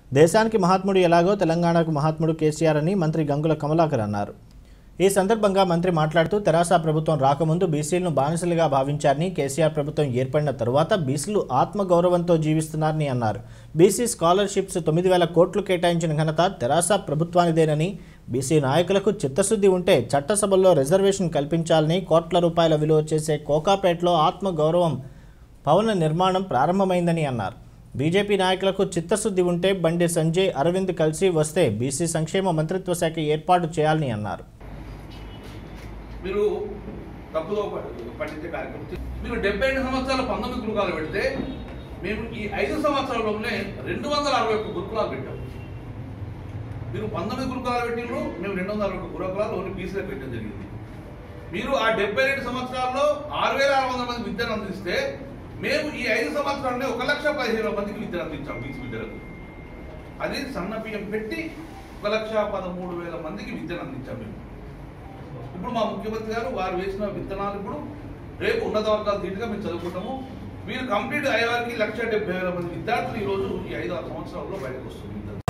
దేశానికి మహాత్ముడు ఎలాగో తెలంగాణకు మహాత్ముడు కేసీఆర్ అని మంత్రి గంగుల కమలాకర్ అన్నారు ఈ సందర్భంగా మంత్రి మాట్లాడుతూ తెరాస ప్రభుత్వం రాకముందు బీసీలను బానిసలుగా భావించారని కేసీఆర్ ప్రభుత్వం ఏర్పడిన తరువాత బీసీలు ఆత్మగౌరవంతో జీవిస్తున్నారని అన్నారు బీసీ స్కాలర్షిప్స్ తొమ్మిది వేల కోట్లు కేటాయించిన ఘనత తెరాస ప్రభుత్వానిదేనని బీసీ నాయకులకు చిత్తశుద్ధి ఉంటే చట్టసభల్లో రిజర్వేషన్ కల్పించాలని కోట్ల రూపాయల విలువ చేసే కోకాపేటలో ఆత్మగౌరవం భవన నిర్మాణం ప్రారంభమైందని అన్నారు బీజేపీ నాయకులకు చిత్తశుద్ధి ఉంటే బండి సంజయ్ అరవింద్ కలిసి వస్తే బీసీ సంక్షేమ మంత్రిత్వ శాఖ ఏర్పాటు చేయాలని అన్నారు మీరు తప్పుదో ప- పట్టించే కార్యక్రమం చే- మీరు డెబ్బై ఐదు సంవత్సరాల పంతొమ్మిది గురుకులాలు పెడితే మేము ఈ ఐదు సంవత్సరాల్లోనే రెండు వందల అరవై ఒక్క గురుకులాలు పెట్టాం మీరు పంతొమ్మిది గురుకులాలు పెట్టిండ్రు మేము రెండు వందల అరవై ఒక్క గురుకులాలు ఓన్లీ బీసీలకు పెట్టడం జరిగింది మీరు ఆ డెబ్బై రెండు సంవత్సరాల్లో ఆరు వేల ఆరు వందల మంది విద్యను అందిస్తే మేము ఈ ఐదు సంవత్సరాలనే ఒక లక్ష పదిహేను వేల మందికి విద్యను అందించాం బీసీ విద్యలకు అది సన్న బియ్యం పెట్టి ఒక లక్ష పదమూడు వేల మందికి విద్యను అందించాం మేము ఇప్పుడు మా ముఖ్యమంత్రి గారు వారు వేసిన విత్తనాలు ఇప్పుడు రేపు ఉన్నత వర్గాలు దీటుగా మేము చదువుకుంటాము మీరు కంప్లీట్ అయ్యే వారికి లక్ష డెబ్బై వేల మంది విద్యార్థులు ఈ రోజు ఈ ఐదు ఆరు సంవత్సరాల్లో బయటకు వస్తుంది